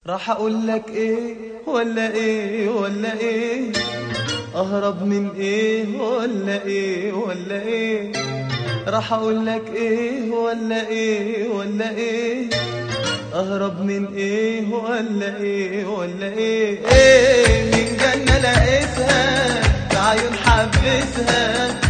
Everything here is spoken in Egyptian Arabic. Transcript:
راح اقول لك ايه ولا ايه ولا ايه اهرب من ايه ولا ايه ولا ايه راح اقول لك ايه ولا ايه ولا ايه اهرب من ايه ولا ايه ولا ايه ايه من جنة لقيتها بعيون حبيتها